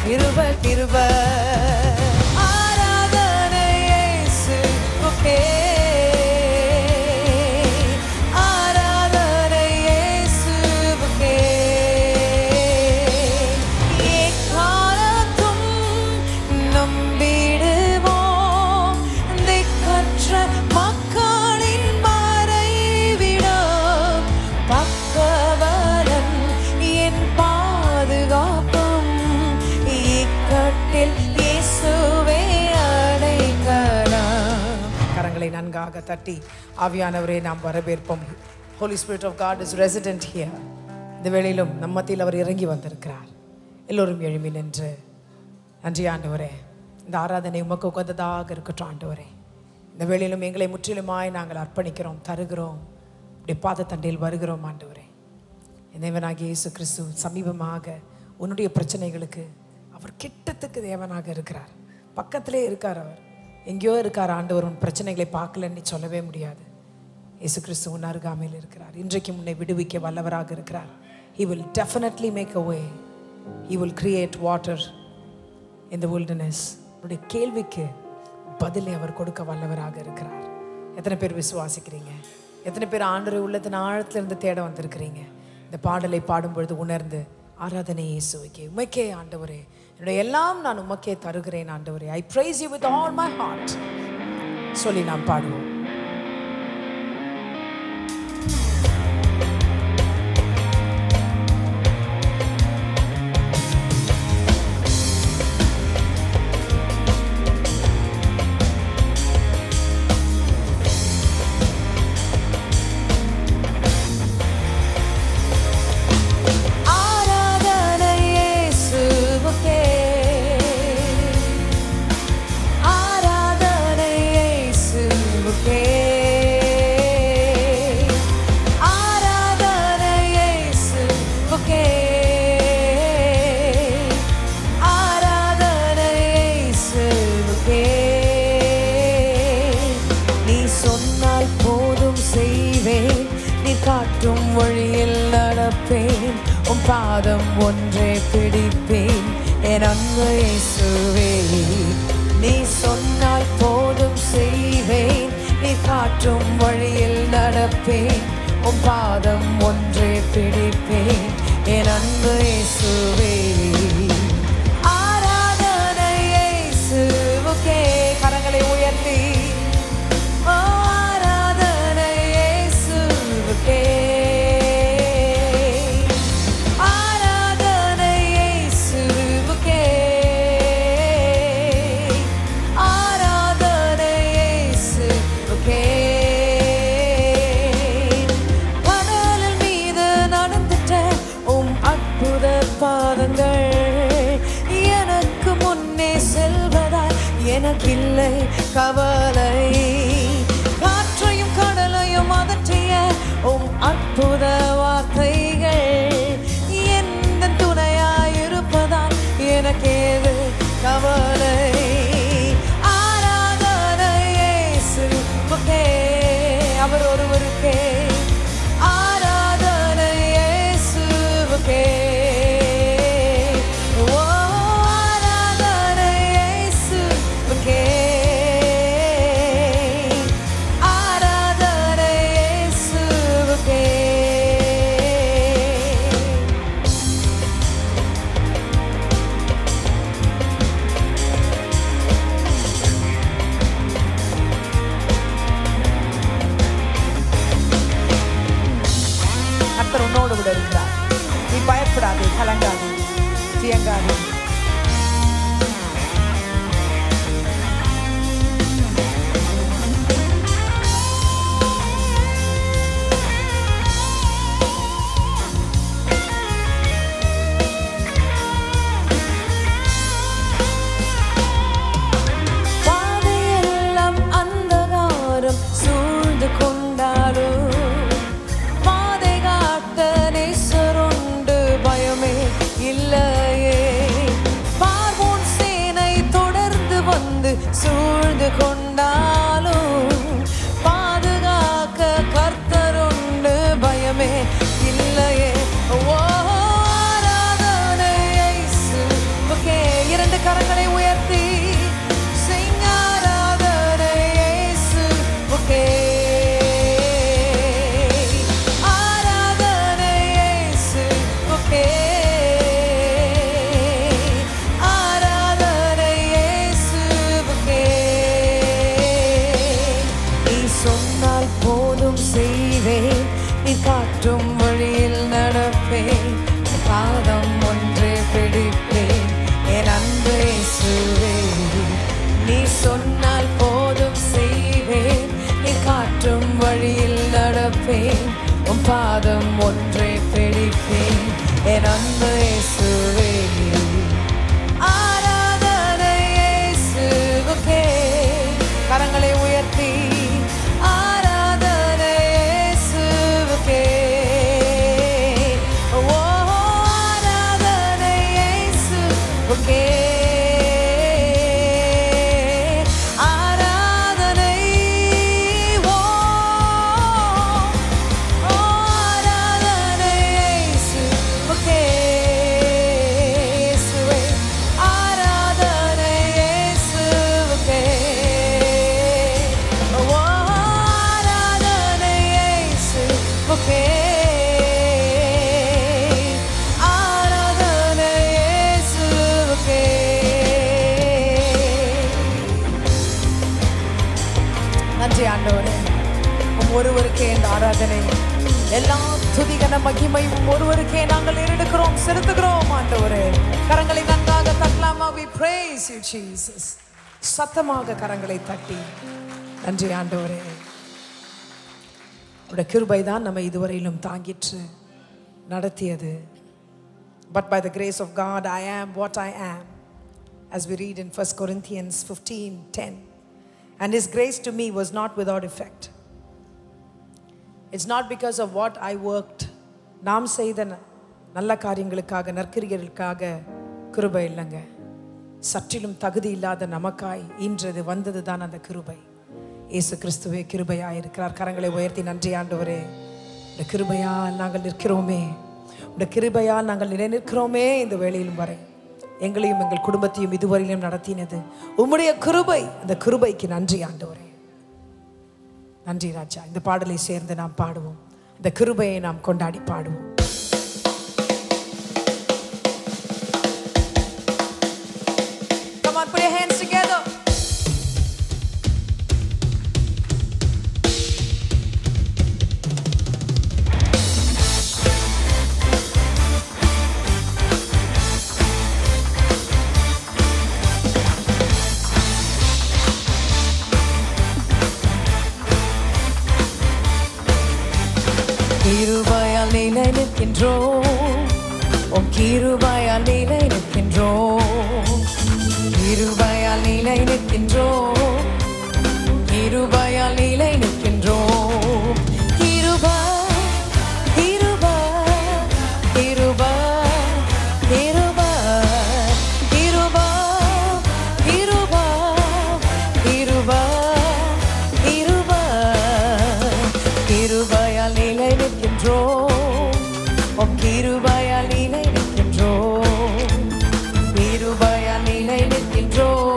கிருப கிருப ஆராதனை இயேசுவுக்கே ஆராதனை இயேசுவுக்கே எக்காலத்தும் நம்பிடுவோம் திக்கற்ற மக்களின் மறைவிடம் பக்கவலன் என் பாதுகாப்பும் இக்கட்டில் இயேசுவே அடைக்கலம் கரங்களை நன்காக தட்டி ஆவியானவரே நாம் வரவேற்போம் Holy Spirit of God is resident here இந்த வேளையிலும் நம் மத்தியில் அவர் இறங்கி வந்திருக்கிறார் எல்லோரும் எழுமி நின்று நன்றி ஆண்டவரே இந்த ஆராதனை உமக்கு உகந்ததாக இருக்கட்டும் ஆண்டவரே இந்த வேளையிலும் எங்களை முற்றிலுமாய் நாங்கள் அர்ப்பணிக்கிறோம் தருகிறோம் இப்படி பாத தண்டையில் வருகிறோம் ஆண்டவரே தேவனாகிய இயேசு கிறிஸ்து சமீபமாக உன்னுடைய பிரச்சனைகளுக்கு அவர் கிட்டத்துக்கு தேவனாக இருக்கிறார் பக்கத்திலே இருக்கார் அவர் எங்கேயோ இருக்கார் ஆண்டவர் உன் பிரச்சனைகளை பார்க்கலன்னு சொல்லவே முடியாது இயேசு கிறிஸ்து உன் அருகாமையில் இருக்கிறார் இன்றைக்கு உன்னை விடுவிக்க வல்லவராக இருக்கிறார் he will definitely make a way he will create water in the wilderness உன்னுடைய கேள்விக்கு பதிலை அவர் கொடுக்க வல்லவராக இருக்கிறார் எத்தனை பேர் விசுவாசிக்கிறீங்க எத்தனை பேர் ஆண்டரை உள்ளத்தின் ஆழத்துல இருந்து தேட வந்திருக்கிறீங்க இந்த பாடலை பாடும்பொழுது உணர்ந்து ஆராதனை இயேசுவுக்கே உமக்கே ஆண்டவரே என்னுடைய எல்லாம் நான் உமக்கே தருகிறேன் ஆண்டவரே ஐ praise you with all my heart சொல்லி நாம் பாடுவோம் ஆராதனை இயேசுவுக்கே ஆராதனை இயேசுவுக்கே ஆராதனை இயேசுவுக்கே ஆராதனை இயேசுவுக்கே நீ சொன்னால் போதும் செய்வேன் நீ காட்டும் வழியில் நடப்பேன் உன் பாதம் ஒன்றே பிடிப்பேன் என் அன்பு இயேசுவே நீ சொன்னால் போதும் செய்வேன் நீ காட்டும் வழியில் நடப்பேன் உன் பாதம் ஒன்றே பிடிப்பேன் என் அன்பு இயேசுவே ஆராதனை இயேசுவுக்கே கரங்களை உயர்த்தி ஆராதனை இயேசுவுக்கே ஆராதனை இயேசுவுக்கே ஆராதனை இயேசுவுக்கே கடலில் மீது நடந்துட்ட உம் அற்புத பாதங்கள் எனக்கு முன்னே செல்வதால் எனக்கில்லை கவலை காற்றையும் கடலையும் அதற்றிய உம் அற்புத வார்த்தைகள் எந்த துணையாயிருப்பதால் எனக்கேது கவலை ஆராதனை இயேசுவுக்கே அவர் ஒருவருக்கே ஆராதனை இயேசுவுக்கே ஓ ஆராதனை இயேசுவுக்கே ஆராதனை இயேசுவுக்கே கர்த்தர் உன்னோடு கூட இருக்கிறார் நீ பயப்படாதே கலங்காதே தியங்காதே பாதையெல்லாம் அந்தகாரம் சூழ்ந்து கொண்டாலும் பாதை காட்ட நேசருண்டு பயமே இல்லையே பார்வோன் சேனை தொடர்ந்து வந்து சூழ்ந்து கொண்டாலும் பாதுகாக்க கர்த்தருண்டு பயமே இல்லையே ஓ ஆராதனை இயேசுவுக்கே செய்வேன் நீ காட்டும் வழியில் நடப்பேன் பாதம் ஒன்றே பிடிப்பேன் என் அன்பு இயேசுவே நீ சொன்னால் போதும் செய்வேன் நீ காட்டும் வழியில் நடப்பேன் உன் பாதம் ஒன்றே பிடிப்பேன் என் அன்பு இயேசுவே ஆராதனை இயேசுவுக்கே கரங்களை உயர்த்தி ஆராதனை இயேசுவுக்கே ஓ ஆராதனை இயேசுவுக்கே ஆராதனை ஓ ஆராதனை இயேசுவுக்கே இயேசுவே ஆராதனை இயேசுவுக்கே ஓ ஆராதனை இயேசுவுக்கே ஆராதனை இயேசுவுக்கே நன்றி ஆண்டவரே உம் ஒருவருக்கே இந்த ஆராதனை எல்லா துதிகன மகிமையும் ஒருவருக்கே நாங்கள் ஏறெடுக்கிறோம் செலுத்துகிறோம் ஆண்டவரே கரங்களை நன்றாக தட்டலாமா we praise you Jesus சத்தமாக கரங்களை தட்டி நன்றி ஆண்டவரே உடைய கிருபை தான் நம்ம இதுவரையிலும் தாங்கிற்று நடத்தியது But by the grace of God, I am what I am. As we read in 1 Corinthians 15 10. And His grace to me was not without effect. It's not because of what I worked. நாம் செய்த ந- நல்ல காரியங்களுக்காக நற்கிரிகளுக்காக கிருபை இல்லைங்க சற்றிலும் தகுதி இல்லாத நமக்காய் இன்றது வந்தது தான் அந்த கிருபை இயேசு கிறிஸ்துவே கிருபையாக இருக்கிறார் கரங்களை உயர்த்தி நன்றி ஆண்டவரே இந்த கிருபையால் நாங்கள் நிற்கிறோமே இந்த கிருபையால் நாங்கள் நிலைநிற்கிறோமே இந்த வேளையிலும் வரை எங்களையும் எங்கள் குடும்பத்தையும் இதுவரையிலும் நடத்தினது உம்முடைய கிருபை அந்த கிருபைக்கு நன்றி ஆண்டவரே நன்றி ராஜா இந்த பாடலை சேர்ந்து நாம் பாடுவோம் இந்த கிருபையை நாம் கொண்டாடி பாடுவோம் Come on, put your hands together. கிருபையால் நிலை நிற்கின்றோம் உம் கிருபையால் நிலை நிற்கின்றோம் கிருபையால் நிலை நிற்கின்றோம் கிருபையால் நிலை நிற்கின்றோம் கிருபை கிருபை கிருபை கிருபை கிருபை கிருபை கிருபை கிருபை கிருபையால் நிலை நிற்கின்றோம் உம் கிருபையால் நிலை நிற்கின்றோம் கிருபையால் நிலை நிற்கின்றோம்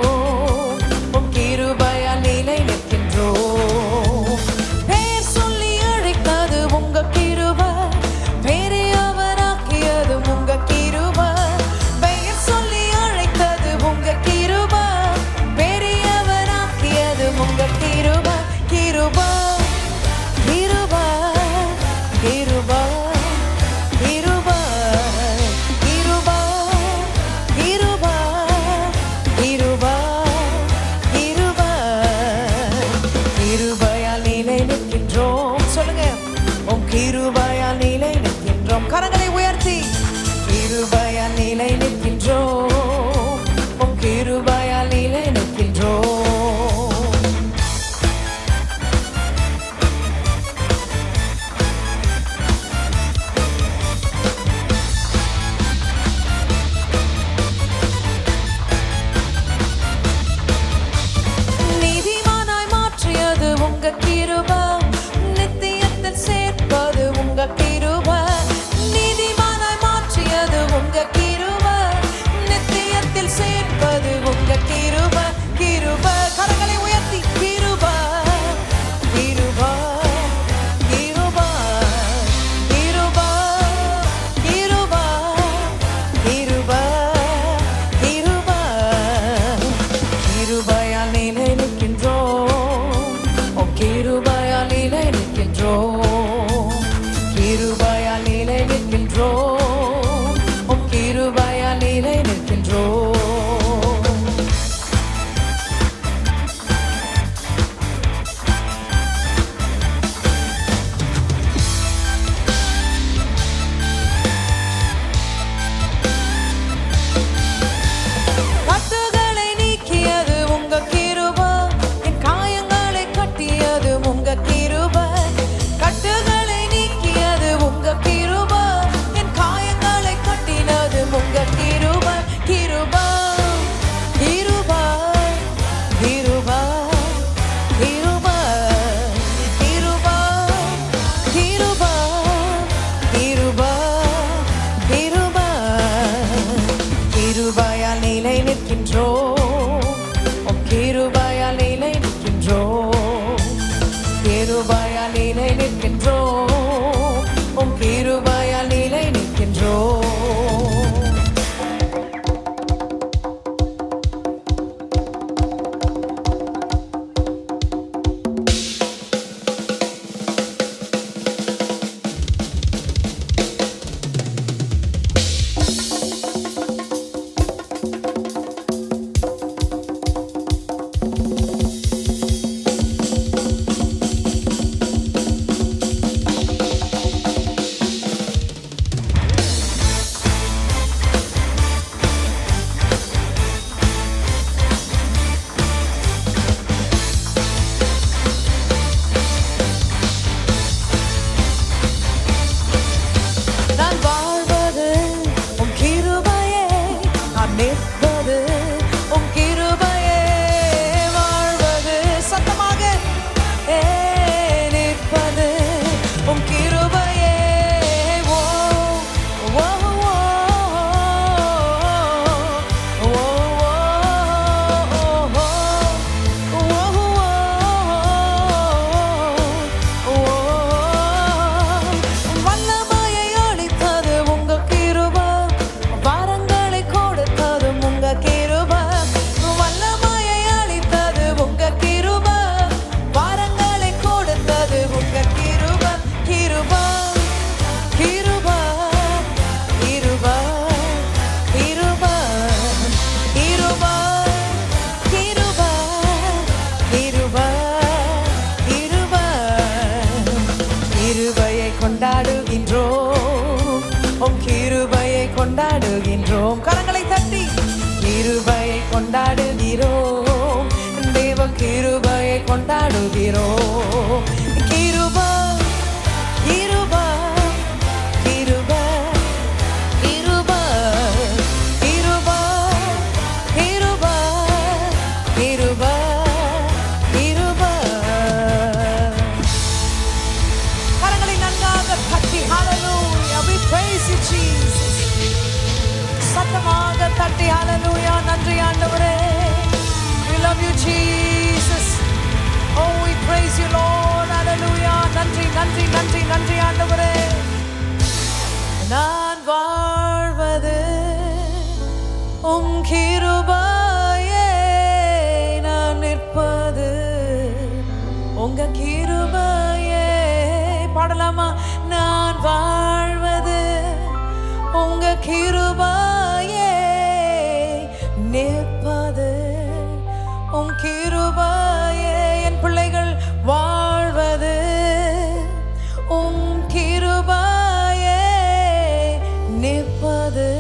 கிருபையால் நிலை நிற்கின்றோம் கிருபையால் நிலை நிற்கின்றோம் உம் கிருபையால் நிலை நிற்கின்றோம் நான் வாழ்வது உம் கிருபையே நான் நிற்பது உம் கிருபையே வாழ்வது சத்தமாக ஏ நிற்பது உம் கிருபையே ஓ ஓ ஓ ஓ வல்லமையை அளித்தது உங்க கிருப வாரங்களை கொடுத்தது உங்க கிருப வல்லமையை அளித்தது உங்க கிருப வாரங்களை கொடுத்தது உங்க கிருப கிருப கிருப கிருப கிருப கிருப கிருப கிருப கிருப கிருபையை கொண்டாடுகின்றோம் உம் கிருபையை கொண்டாடுகின்றோம் கரங்களை தட்டி கிருபையை கொண்டாடுகிறோம் தேவ கிருபையை கொண்டாடுகிறோம் கிருப கிருப கிருப கிருப கிருப கிருப கிருப கிருப கரங்களை நன்றாக தட்டி ஹalleluya we praise you jesus சத்தமாக தட்டி ஹalleluya நன்றி ஆண்டவரே we love you jesus oh we praise you lord hallelujah நன்றி நன்றி நன்றி நன்றி ஆண்டவரே நான் வாழ்வது உம் கிருபையே நான் நிற்பது உங்க கிருபையே பாடலாமா நான் வாழ்வது உங்க கிருபையே நிற்பது உம் கிருபையே என் பிள்ளைகள் வாழ்வது உம் கிருபையே நிற்பது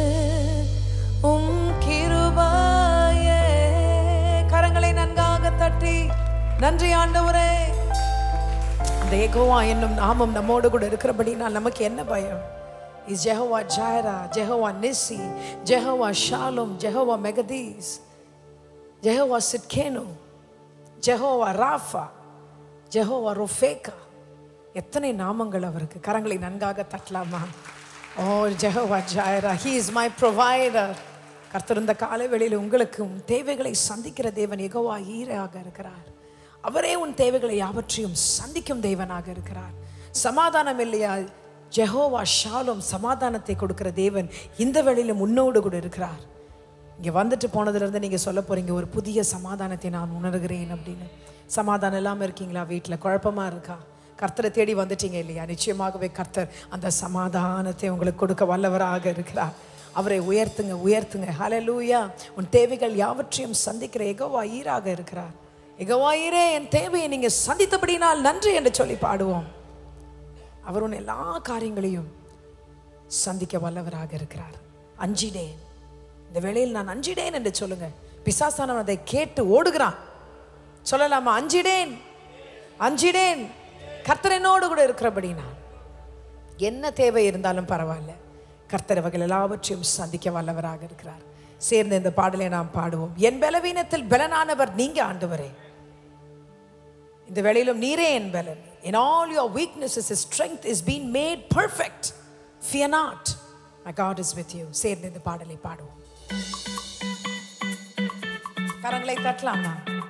உம் கிருபையே கரங்களை நன்காக தட்டி நன்றி ஆண்டவரே இந்த ஏகோவா என்னும் நாமம் நம்மோடு கூட இருக்கிறபடினால் நமக்கு என்ன பயம் is Jehovah Jireh Jehovah Nissi Jehovah Shalom Jehovah Mekaddesh Jehovah Tsidkenu Jehovah Rapha Jehovah ரொஃபேக்கா எத்தனை நாமங்கள் அவருக்கு கரங்களை நன்காக தட்டலாமா oh Jehovah Jireh he is my provider கர்த்தர் இந்த காலவெளியில் உங்களுக்கும் தேவைகளை சந்திக்கிற தேவன் எகோவா ஈராக இருக்கிறார் அவரே உன் தேவைகளை யாவற்றையும் சந்திக்கும் தேவனாக இருக்கிறார் சமாதானம் இல்லையா ஜெஹோவா ஷாலும் சமாதானத்தை கொடுக்கிற தேவன் இந்த வேளையிலும் உன்னோடு கூட இருக்கிறார் இங்கே வந்துட்டு போனதுலேருந்து நீங்கள் சொல்ல போகிறீங்க ஒரு புதிய சமாதானத்தை நான் உணர்கிறேன் அப்படின்னு சமாதானம் இல்லாமல் இருக்கீங்களா வீட்டில் குழப்பமாக இருக்கா கர்த்தரை தேடி வந்துட்டீங்க இல்லையா நிச்சயமாகவே கர்த்தர் அந்த சமாதானத்தை உங்களுக்கு கொடுக்க வல்லவராக இருக்கிறார் அவரை உயர்த்துங்க உயர்த்துங்க ஹalleluya உன் தேவைகள் யாவற்றையும் சந்திக்கிற எகவா ஈராக இருக்கிறார் எகவா ஈரே என் தேவையை நீங்கள் சந்தித்தபடினால் நன்றி என்று சொல்லி பாடுவோம் அவர் உன் எல்லா காரியங்களையும் சந்திக்க வல்லவராக இருக்கிறார் அஞ்சிடேன் இந்த வேளையில் நான் அஞ்சிடேன் என்று சொல்லுங்க பிசாசானவன் அதை கேட்டு ஓடுகிறான் சொல்லலாமா அஞ்சிடேன் அஞ்சிடேன் கர்த்தர் என்னோடு கூட இருக்கிறபடினா என்ன தேவை இருந்தாலும் பரவாயில்ல கர்த்தர் அவர்கள் எல்லாவற்றையும் சந்திக்க வல்லவராக இருக்கிறார் சேர்ந்து இந்த பாடலை நாம் பாடுவோம் என் பலவீனத்தில் பலனானவர் நீங்க ஆண்டவரே இந்த வேளையிலும் நீரே என் பலன் in all your weaknesses his strength is being made perfect fear not my god is with you சேர்ந்து இந்த பாடலை பாடுவோம் கரங்களை தட்டலாமா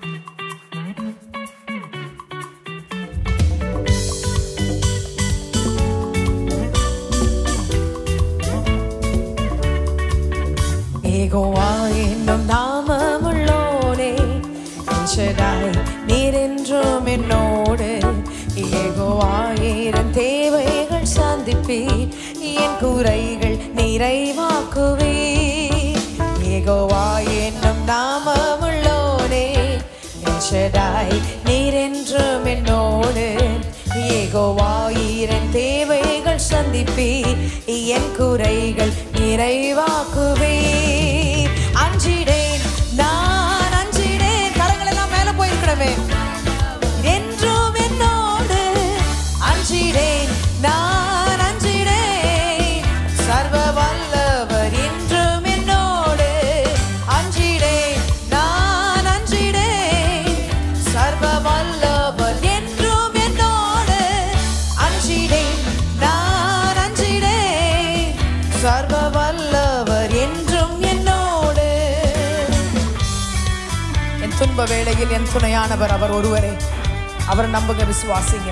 எல்ஷடாய் நீர் என்றும் என்னோடு ஏகோவாயிரம் தேவைகள் சந்திப்பி என் குறைகள் நிறைவாக்குவே ஏகோவா என்னும் நாமமுள்ளோனே எல்ஷடாய் நீர் என்றும் என்னோடு ஏகோவாயிரம் தேவைகள் சந்திப்பி என் குறைகள் நிறைவாக்குவே அஞ்சிடேன் நான் அஞ்சிடேன் கரங்கள் எல்லாம் மேல போயிருக்கணுமே என்றும் என்னோடு அஞ்சிடேன் நான் அஞ்சிடேன் சர்வ வல்லவர் என்றும் என்னோடு அஞ்சிடேன் நான் அஞ்சிடேன் சர்வ வல்லவர் என்றும் என்னோடு அஞ்சிடேன் நான் அஞ்சிடேன் சர்வ வல்லவர் என்றும் என்னோடு என் துன்ப வேளையில் என் துணையானவர் அவர் ஒருவரே அவர் நம்புங்க விசுவாசிங்க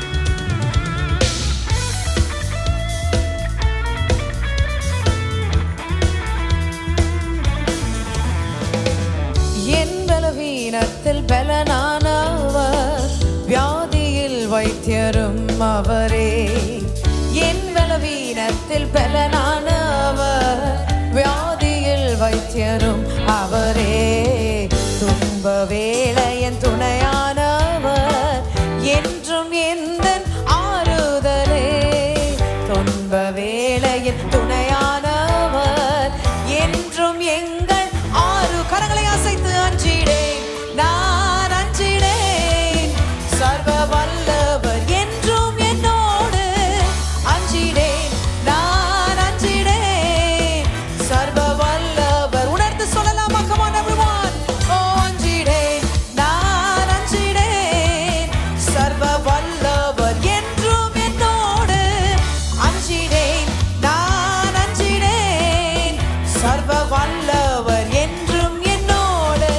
என் பலவீனத்தில் பலனானவர் வியாதியில் வைத்தியரும் அவரே என் பலவீனத்தில் பலனானவர் வியாதியில் வைத்தியரும் அவரே துன்ப வேளையன் துணையானவர் என்றும் எந்த ஆறுதலே துன்ப வேளையின் துணையானவர் என்றும் எங்கள் ஆறு கரங்களை அசைத்து அஞ்சிடேன் நான் அஞ்சிடேன் சர்வ வல்லவர் என்றும் என்னோடு அஞ்சிடேன் நான் அஞ்சிடேன் சர்வ வல்லவர் உணர்ந்து சொல்லலாமா come on everyone ஓ அஞ்சிடேன் நான் அஞ்சிடேன் சர்வ வல்லவர் என்றும் என்னோடு அஞ்சிடேன் நான் அஞ்சிடேன் சர்வ வல்லவர் என்றும் என்னோடு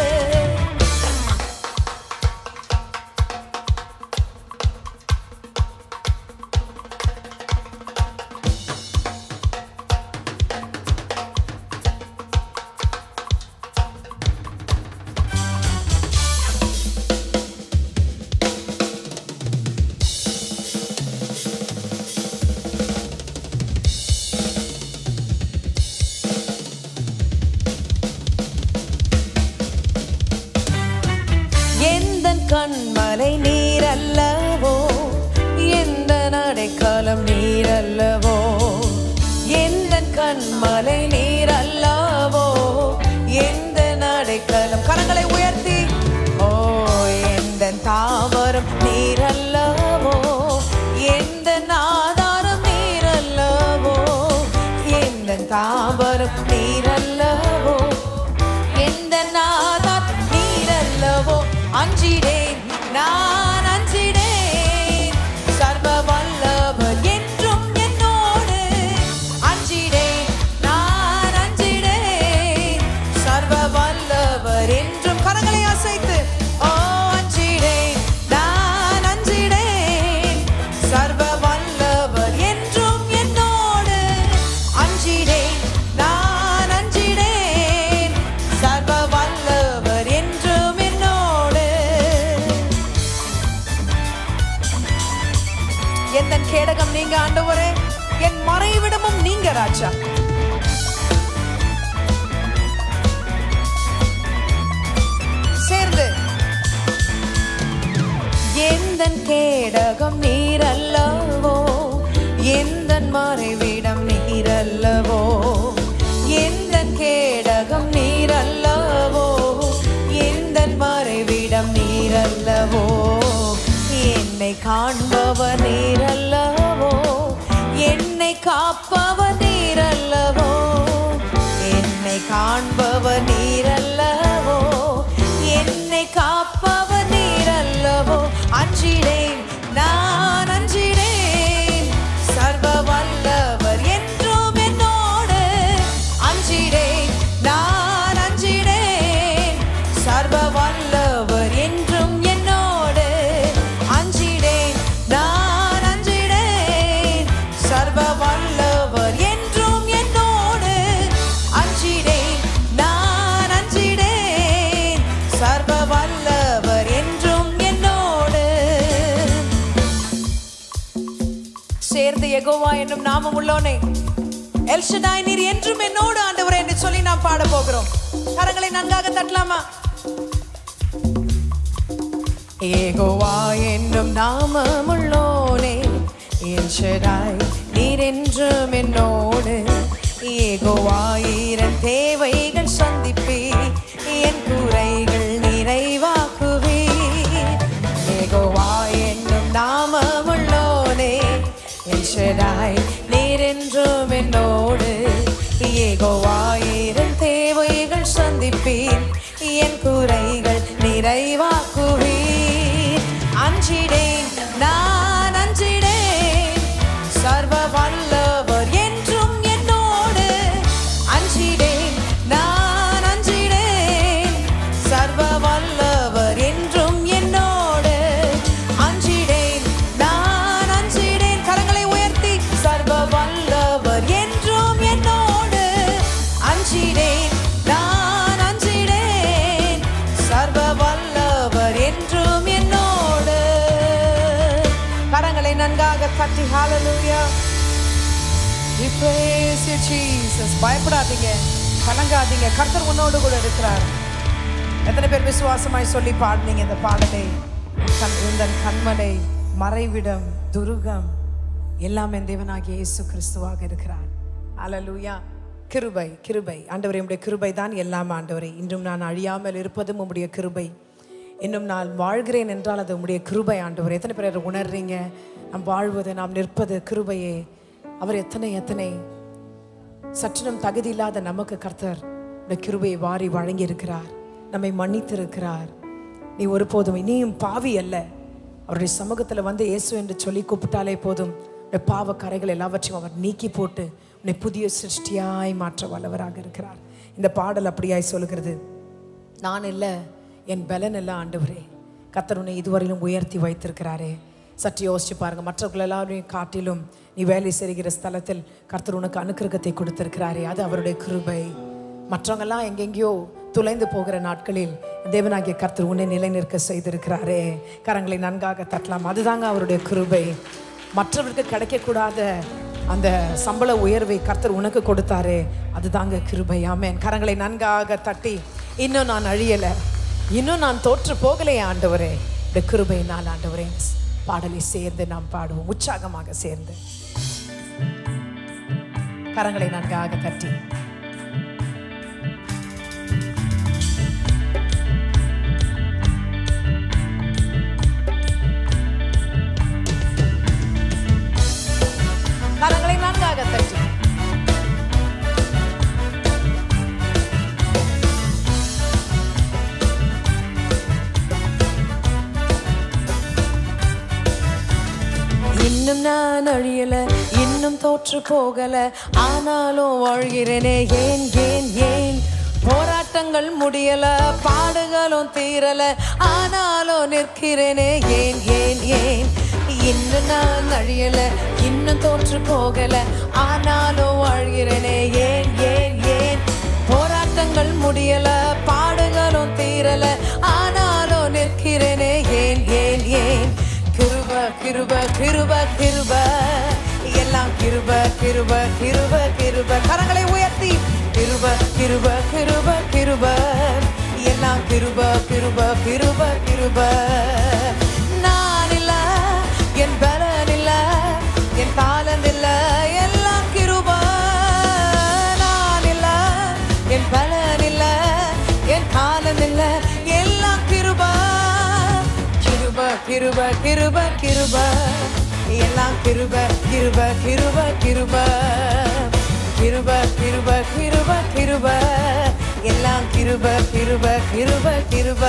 எந்த கண்மலை நீரல்லவோ எந்த நடைக்காலம் நீரல்லவோ எந்த கண்மலை நீரல்லவோ எந்த நடைக்காலம் கரங்களை உயர்த்தி ஓ எந்த தாவரம் நீரல்லவோ எந்த ஆதாரம் நீரல்லவோ எந்த தாவரம் நீரல்லவோ எந்த நாதார் நீரல்லவோ அஞ்சிடேன் நான் அஞ்சிடேன் சர்வ வல்லவர் என்றும் என்னோடு அஞ்சிடேன் நான் அஞ்சிடேன் சர்வ வல்லவர் என்றும் கரங்களை அசைத்து ஓ அஞ்சிடேன் நான் அஞ்சிடேன் சர்வ வல்லவர் என்றும் என்னோடு அஞ்சிடேன் நான் அஞ்சிடேன் சர்வ வல்லவர் என்றும் என்னோடு எந்த கேடகம் நீங்க ஆண்டவரே என் மறைவிடமும் நீங்க ராஜா சேர்ந்து எந்த கேடகம் நீரல்லவோ எந்த மறைவிடம் நீரல்லவோ எந்த கேடகம் நீரல்லவோ எந்த மறைவிடம் நீரல்லவோ என்னை காண்பவர் நீரல்லவோ என்னை காப்பவர் நீரல்லவோ என்னை காண்பவர் நீரல்லவோ என்னை காப்பவர் நீரல்லவோ அஞ்சிடேன் நான் அஞ்சிடேன் சர்வ வல்லவர் என்றும் என்னோடு அஞ்சிடேன் நான் அஞ்சிடேன் சர்வ வல்லவர் என்றும் என்னோடு அஞ்சிடேன் நான் அஞ்சிடேன் சர்வ வல்லவர் என்றும் என்னோடு அஞ்சிடேன் நான் அஞ்சிடேன் சர்வ வல்லவர் என்றும் என்னோடு சேர்ந்து எகோவா என்னும் நாமம் உள்ளோனே எல்ஷடாய் நீர் என்றும் என்னோடு ஆண்டவரே என்று சொல்லி நாம் பாட போகிறோம் கரங்களை நன்றாக தட்டலாமா ஏகோவா என்னும் நாமம் உள்ளோனே எல்ஷடாய் நீர் என்றும் என்னோடு ஏகோவா ஈரன் தேவைகள் சந்திப்பே என் குறைகள் நிறைவாக்குவே ஏகோவா என்னும் நாமமுள்ளோனே எல்ஷடாய் நீர் என்றும் என்னோடு ஏகோவாயிரம் தேவைகள் சந்திப்பேன் என் குறைகள் நிறைவாக்குவீர் அஞ்சிடேன் நான் அஞ்சிடேன் சர்வ வல்லவர் என்றும் என்னோடு அஞ்சிடேன் நான் அஞ்சிடேன் சர்வ வல்லவர் என்றும் என்னோடு அஞ்சிடேன் நான் அஞ்சிடேன் கரங்களை உயர்த்தி சர்வ வல்லவர் என்றும் என்னோடு அஞ்சிடேன் நான் அஞ்சிடேன் சர்வ வல்லவர் என்றும் என்னோடு கரங்களை நன்றாக தட்டி ஹalleluya We praise you, Jesus. பயப்படாதீங்க கலங்காதீங்க கர்த்தர் உன்னோடு கூட இருக்கிறார் எத்தனை பேர் விசுவாசமாய் சொல்லி பாடுனீங்க இந்த பாடலை கண் இந்த கண்மலை மறைவிடம் துருகம் எல்லாம் என் தேவனாகிய இயேசு கிறிஸ்துவாக இருக்கிறார் அல்லேலூயா கிருபை கிருபை ஆண்டவரே உம்முடைய கிருபை தான் எல்லாம் ஆண்டவரே இன்றும் நான் அழியாமல் இருப்பதும் உம்முடைய கிருபை இன்னும் நான் வாழ்கிறேன் என்றால் அது உம்முடைய கிருபை ஆண்டவர் எத்தனை பேர் அதை உணர்றீங்க நாம் வாழ்வது நாம் நிற்பது கிருபையே அவர் எத்தனை எத்தனை சற்றினும் தகுதி இல்லாத நமக்கு கர்த்தர் இந்த கிருபையை வாரி வழங்கி இருக்கிறார் நம்மை மன்னித்திருக்கிறார் நீ ஒருபோதும் இனியும் பாவி அல்ல அவருடைய சமூகத்தில் வந்து இயேசு என்று சொல்லி கூப்பிட்டாலே போதும் உன்னுடைய பாவ கரைகள் எல்லாவற்றையும் அவர் நீக்கி போட்டு உன்னை புதிய சிருஷ்டியாய் மாற்ற வல்லவராக இருக்கிறார் இந்த பாடல் அப்படியாய் சொல்கிறது நான் இல்லை என் பலன் இல்லை ஆண்டவரே கர்த்தர் உன்னை இதுவரையிலும் உயர்த்தி வைத்திருக்கிறாரே சற்று யோசிச்சு பாருங்க மற்றவர்கள் எல்லாரையும் காட்டிலும் நீ வேலை செய்கிற ஸ்தலத்தில் கர்த்தர் உனக்கு அனுக்கிரகத்தை கொடுத்திருக்கிறாரே அது அவருடைய கிருபை மற்றவங்கெல்லாம் எங்கெங்கேயோ துளைந்து போகிற நாட்களில் தேவனாகிய கர்த்தர் உன்னை நிலைநிற்க செய்திருக்கிறாரே கரங்களை நன்காக தட்டலாம் அதுதாங்க அவருடைய கிருபை மற்றவருக்கு கிடைக்கக்கூடாத அந்த சம்பள உயர்வை கர்த்தர் உனக்கு கொடுத்தாரே அதுதாங்க கிருபை ஆமென் கரங்களை நன்காக தட்டி இன்னும் நான் அழியலை இன்னும் நான் தோற்று போகலையே ஆண்டவரே இந்த கிருபை நான் ஆண்டவரே பாடலை சேர்ந்து நாம் பாடுவோம் உற்சாகமாக சேர்ந்து கரங்களை நன்காக தட்டி கரங்களை நன்காக தட்டி இன்னும் நான் அழியல இன்னும் தோற்று போகல ஆனாலும் வாழ்கிறேனே ஏன் ஏன் ஏன் போராட்டங்கள் முடியல பாடுகளும் தீரல ஆனாலும் நிற்கிறேனே ஏன் ஏன் ஏன் இன்னும் நான் அழியல இன்னும் தோற்று போகல ஆனாலும் வாழ்கிறேனே ஏன் ஏன் ஏன் போராட்டங்கள் முடியல பாடுகளும் தீரல ஆனாலும் நிற்கிறேனே ஏன் ஏன் ஏன் கிருப கிருப கிருப கிருப எல்லாம் கிருப கிருப கிருப கிருப கரங்களை உயர்த்தி கிருப கிருப கிருப கிருப எல்லாம் கிருப கிருப கிருப கிருப நான் இல்ல என் பலன் இல்ல என் தாளம் இல்ல எல்லாம் கிருப நான் இல்ல என் பலன் இல்ல என் காலம் இல்ல எல்லாம் கிருப கிருப கிருப கிருப கிருப எல்லாம் கிருப கிருப கிருப கிருப கிருப கிருப கிருப கிருப எல்லாம் கிருப கிருப கிருப கிருப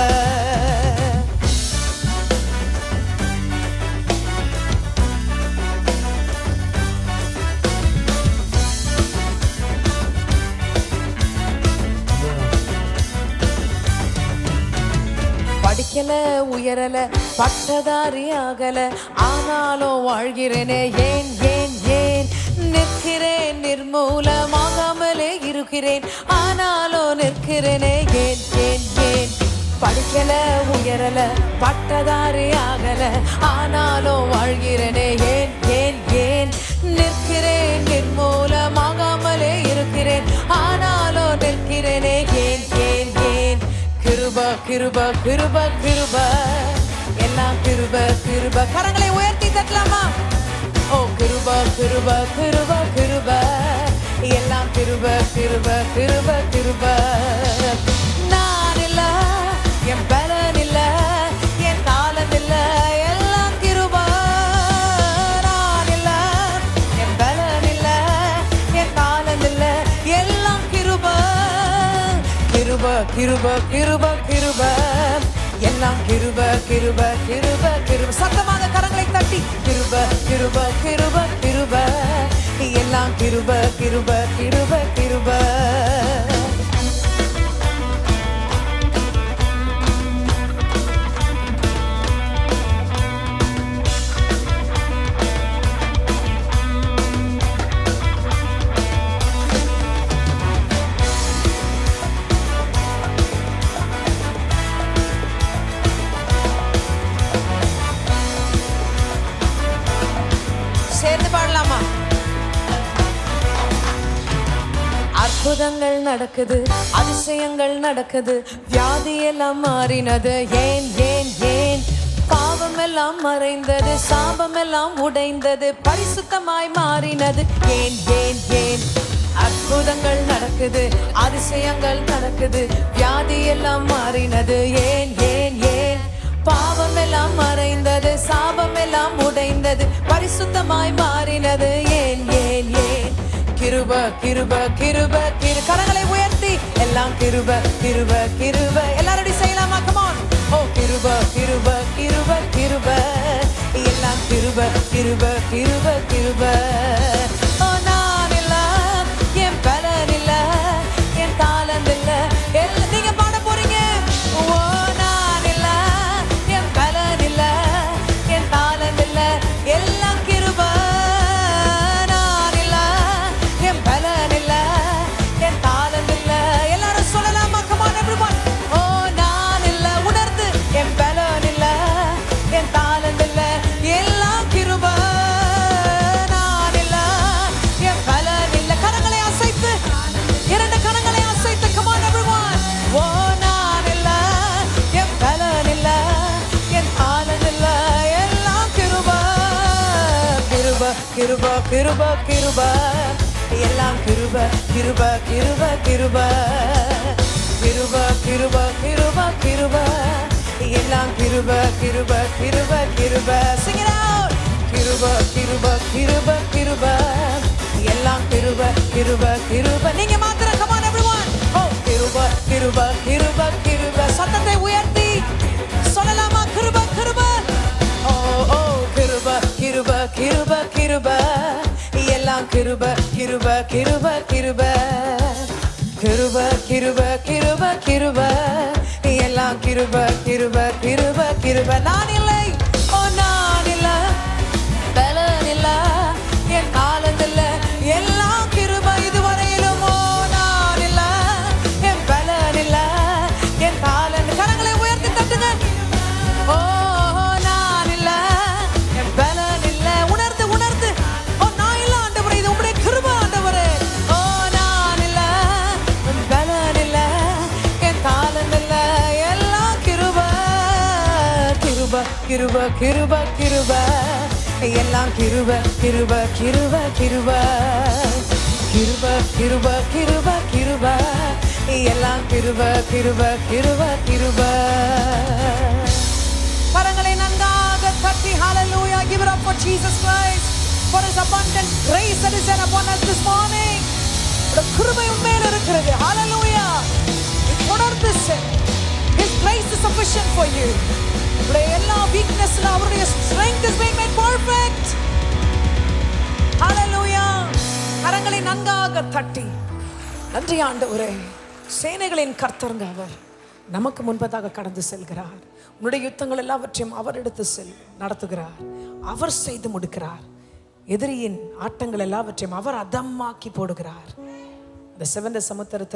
படிக்கல உயரல பட்டதாரி ஆகல ஆனாலும் வாழ்கிறேனே ஏன் ஏன் ஏன் நிற்கிறேன் நிர்மூலமாகாமலே இருக்கிறேன் ஆனாலும் நிற்கிறேனே ஏன் ஏன் ஏன் படிக்கல உயரல பட்டதாரி ஆகல ஆனாலும் வாழ்கிறேனே ஏன் ஏன் ஏன் நிற்கிறேன் நிர்மூலமாகாமலே இருக்கிறேன் ஆனாலும் நிற்கிறேனே ஏன் ஏன் ஏன் கிருப கிருப கிருப கிருப எல்லாம் கிருப கிருப கரங்களை உயர்த்தி தட்டலாமா ஓ கிருப கிருப கிருப கிருப எல்லாம் கிருப கிருப கிருப கிருப நான் இல்ல என் பலன் இல்ல என் தாளம் இல்ல எல்லாம் கிருப நான் இல்ல என் பலன் இல்ல என் தாளம் இல்ல எல்லாம் கிருப கிருப கிருப கிருப கிருப எல்லாம் கிருப கிருப கிருப கிருப சத்தமாக கரங்களை தட்டி கிருப கிருப கிருப கிருப எல்லாம் கிருப கிருப கிருப கிருப சேர்ந்து பாடலாமா அற்புதங்கள் நடக்குது அதிசயங்கள் நடக்குது வியாதி எல்லாம் மாறினது ஏன் ஏன் ஏன் பாவம் எல்லாம் மறைந்தது சாபம் எல்லாம் உடைந்தது பரிசுத்தமாய் மாறினது ஏன் ஏன் ஏன் அற்புதங்கள் நடக்குது அதிசயங்கள் நடக்குது வியாதி எல்லாம் மாறினது ஏன் ஏன் ஏன் பாவம் எல்லாம் மறைந்தது சாபம் எல்லாம் உடைந்தது பரிசுத்தமாய் மாறினது ஏன் ஏன் ஏன் கிருப கிருப கிருப கிரு கரங்களை உயர்த்தி எல்லாம் கிருப கிருப கிருப எல்லாரும் செய்யலாமா கமான் ஓ கிருப கிருப கிருப கிருப எல்லாம் கிருப கிருப கிருப கிருப ஓ நான் இல்ல என் பலன் இல்ல என் தாளம் இல்ல எல்லாம் நீங்க பாட போறீங்க ஓ நான் இல்ல என் பலன் இல்ல என் தாளம் இல்ல எல்லாம் கிருப நான் இல்ல என் பலன் இல்ல என் தாளம் இல்ல எல்லாரும் சொல்லலாமா கமான் everyone ஓ நான் இல்ல உணர்ந்து என் பலன் இல்ல என் தாளம் இல்ல எல்லாம் கிருப நான் இல்ல என் பலன் இல்ல கரங்களை அசைத்து இரண்டு கரங்களை அசைத்து கமான் everyone ஓ நான் இல்ல என் பலன் இல்ல என் தாளம் இல்ல எல்லாம் கிருப கிருப கிருப கிருப கிருப எல்லாம் கிருப கிருப கிருப கிருப கிருப கிருப கிருப கிருப எல்லாம் கிருப கிருப கிருப கிருப sing it out கிருப கிருப கிருப கிருப எல்லாம் கிருப கிருப கிருப நீங்க மாத்திரம் come on everyone ஓ கிருப கிருப கிருப கிருப சத்தத்தை உயர்த்தி சொல்லலாமா கிருப கிருப ஓ ஓ கிருப கிருப கிருப கிருப எல்லாம் கிருப கிருப கிருப கிருப கிருப கிருப கிருப கிருப எல்லாம் கிருப கிருப கிருப கிருப நான் இல்லை ஓ நான் இல்ல பலன் இல்ல என் காலம் இல்ல எல்லாம் கிருப இதுவரையிலும் ஓ நான் இல்ல என் பலன் இல்ல என் காலம் கரங்களை உயர்த்தி தட்டுங்க ஓ நான் இல்ல என் பலன் இல்ல உணர்ந்து உணர்ந்து ஓ நான் இல்ல ஆண்டவரே இது உம்முடைய கிருபை ஆண்டவரே ஓ நான் இல்ல என் பலன் இல்ல என் தாளம் இல்ல எல்லாம் கிருபை கிருப கிருப கிருப கிருப எல்லாம் கிருப கிருப கிருப கிருப கிருப கிருப கிருப கிருப எல்லாம் கிருப கிருப கிருப கிருப கரங்களை நன்றாக தட்டி hallelujah give it up for Jesus Christ for his abundant grace that is there upon us this morning உடைய கிருபை உண்மையில் இருக்கிறது hallelujah நீ தொடர்ந்து செல் his grace is sufficient for you உடைய எல்லா வீக்னஸ்ல அவருடைய strength is being made perfect hallelujah கரங்களை நன்றாக தட்டி நன்றி ஆண்டவரே சேனைகளின் கர்த்தருங்க அவர் நமக்கு முன்பதாக கடந்து செல்கிறார் உன்னுடைய யுத்தங்கள் எல்லாவற்றையும் அவர் எடுத்து செல் நடத்துகிறார் அவர் செய்து முடிக்கிறார் எதிரியின் ஆட்டங்கள் எல்லாவற்றையும் அவர் அதமாக்கி போடுகிறார் அந்த சிவந்த சமுத்திரத்தில்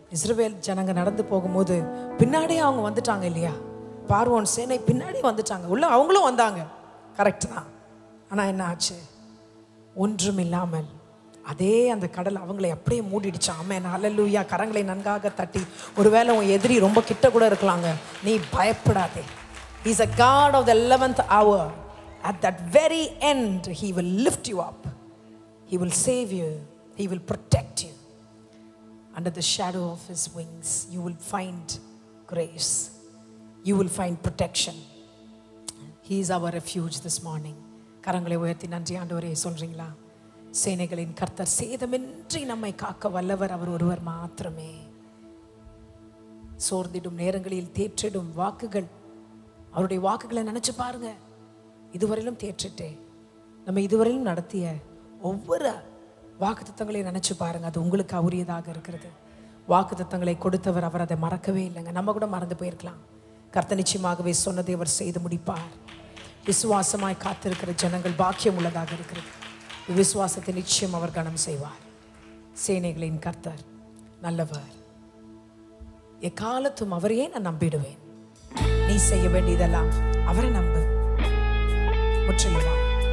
இஸ்ரவேல் ஜனங்க நடந்து போகும்போது பின்னாடியே அவங்க வந்துட்டாங்க இல்லையா பார்வோன் சேனை பின்னாடியே வந்துட்டாங்க உள்ள அவங்களும் வந்தாங்க கரெக்ட் தான் ஆனால் என்ன ஆச்சு ஒன்றும் இல்லாமல் அதே அந்த கடல் அவங்களை அப்படியே மூடிடுச்சான் ஆமென் ஹalleluya கரங்களை நன்காக தட்டி ஒருவேளை உன் எதிரி ரொம்ப கிட்ட கூட இருக்கலாங்க நீ பயப்படாதே is a God of the eleventh hour at that very end he will lift you up he will save you he will protect you under the shadow of his wings you will find grace you will find protection he is our refuge this morning கரங்களை உயர்த்தி நன்றி ஆண்டவரே சொல்றீங்களா சேனைகளின் கர்த்தர் சேதமின்றி நம்மை காக்க வல்லவர் அவர் ஒருவர் மாத்திரமே சோர்ந்திடும் நேரங்களில் தேற்றிடும் வாக்குகள் அவருடைய வாக்குகளை நினைச்சு பாருங்க இதுவரையிலும் தேற்றிட்டே நம்ம இதுவரையிலும் நடத்திய ஒவ்வொரு வாக்குத்தத்தங்களையும் நினைச்சு பாருங்க அது உங்களுக்கு உரியதாக இருக்கிறது வாக்குத்தத்தங்களை கொடுத்தவர் அவர் அதை மறக்கவே இல்லைங்க நம்ம கூட மறந்து போயிருக்கலாம் கர்த்த நிச்சயமாகவே சொன்னதை அவர் செய்து முடிப்பார் விசுவாசமாய் காத்திருக்கிற ஜனங்கள் பாக்கியம் உள்ளதாக இருக்கிறது விசுவாசத்தை நிச்சயம் அவர் கனம் செய்வார் சேனைகளின் கர்த்தர் நல்லவர் எக்காலத்தும் அவரையே நான் நம்பிடுவேன் நீ செய்ய வேண்டியதெல்லாம் அவரை நம்பு முற்றிலுமா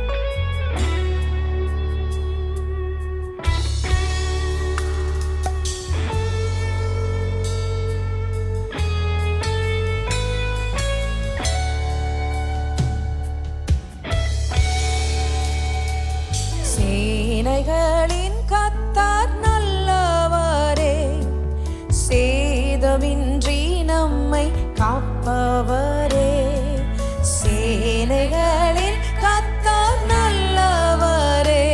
சேனைகளின் கத்தார் நல்லவரே சேதமின்றி நம்மை காப்பவரே சேனைகளின் கத்தார் நல்லவரே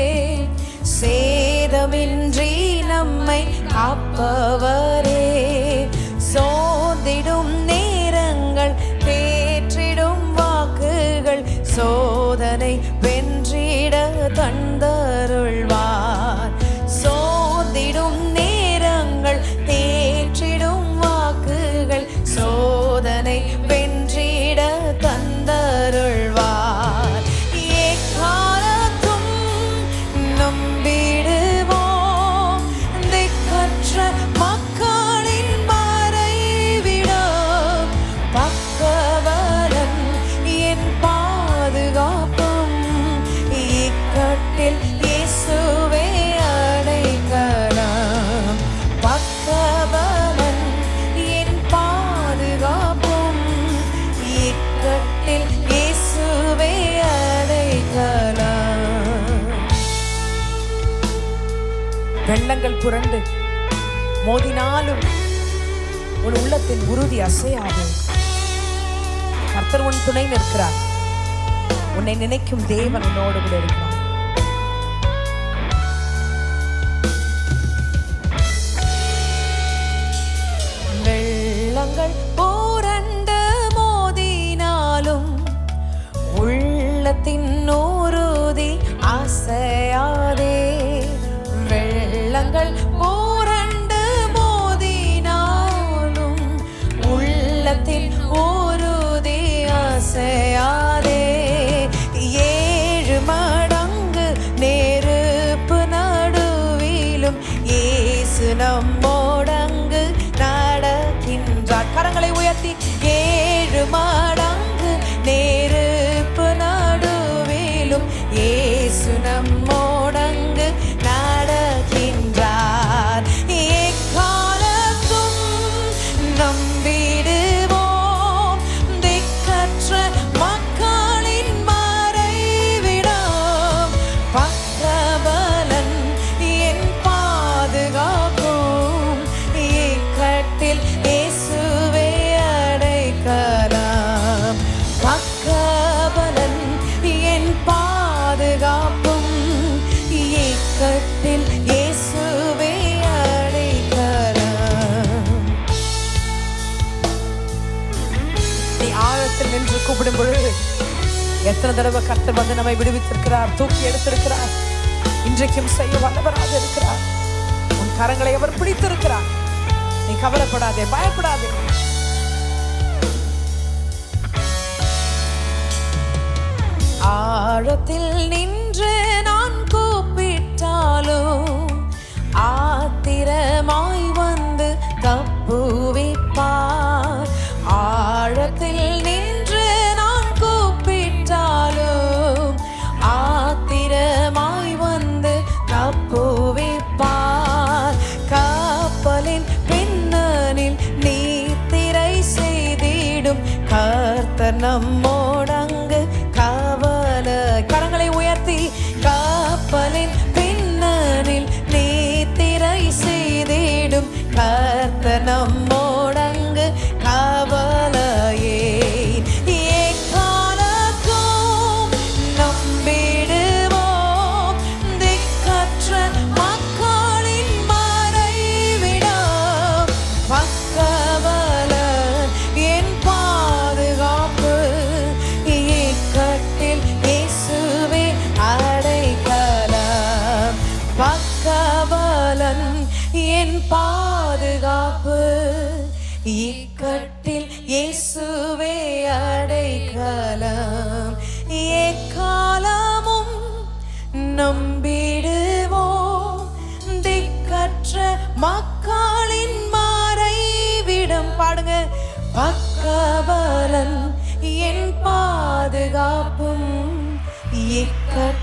சேதமின்றி நம்மை காப்பவரே சோர்ந்திடும் நேரங்கள் தேற்றிடும் வாக்குகள் சோதனை வென்றிட தந்தருள்வார் சோர்ந்திடும் நேரங்கள் தேற்றிடும் வாக்குகள் சோதனை வென்றிட தந்தருள்வார் எக்காலத்தும் நம்பிடுவோம் திக்கற்ற மக்களின் மறைவிடம் பக்கவலன் என் பாதுகாப்பும் இக்கட்டில் இயேசுவே அடைக்கலம் பக்கவலன் என் பாதுகாப்பும் இக்கட்டில் இயேசுவே அடைக்கலம் வெள்ளங்கள் புரண்டு மோதினாலும் உன் உள்ளத்தின் உறுதி அசையாது கர்த்தர் உன் துணை நிற்கிறார் உன்னை நினைக்கும் தேவன் உன்னோடு கூட இருக்கிறார் வெள்ளங்கள் போரண்டு மோதினாலும் உள்ளத்தின் உறுதி அசையாதே வெள்ளங்கள் போரண்டு மோதினாலும் உள்ளத்தில் உறுதி அசையாதே ஏழு மடங்கு நெருப்பு நடுவிலும் இயேசு நம்மோடங்கு நடக்கின்றார் கரங்களை உயர்த்தி ஏழு மடங்கு நெருப்பு நடுவிலும் இயேசு நம்மோடங்கு நடக்கின்றார் எக்காலத்தும் நம்பிடுவோம் திக்கற்ற மக்களின் மறைவிடம் பக்கபலன் என் பாதுகாக்கும் இக்கட்டில் இயேசுவே அடைக்கலாம் பக்கபலன் என் பாதுகாப்பும் இக்கட்டில் இயேசுவே அடைக்கலாம் நீ ஆழத்தில் நின்று கூப்பிடும் பொழுது எத்தனை தடவை கர்த்தர் வந்து நம்மை விடுவித்திருக்கிறார் தூக்கி எடுத்திருக்கிறார் இன்றைக்கும் செய்ய வல்லவராக இருக்கிறார் உன் கரங்களை அவர் பிடித்திருக்கிறார் நீ கவலைப்படாதே பயப்படாதே ஆழத்தில் நின்று நான் கூப்பிட்டாலும் ஆத்திரமாய் வந்து தா நம்மோடங்கு காவல கரங்களை உயர்த்தி காப்பலின் பின்னணில் நீ திரை செய்திடும் கர்த்த நம்மோடங்கு காவலையே எக்காலத்தும் நம்பிடுவோம் திக்கற்ற மக்களின் மறைவிடம் பக்கபலன் என் பாதுகாப்பு இக்கட்டில் இயேசுவே அடைக்கலம் பக்கபலன் என் பாதுகாப்பு இக்கட்டில் இயேசுவே அடைக்கலம் எக்காலமும் நம்பிடுவோம் திக்கற்ற மக்களின் மறைவிடம் பாடுங்க பக்கபலன் என் பாதுகாப்பும் இக்கட்ட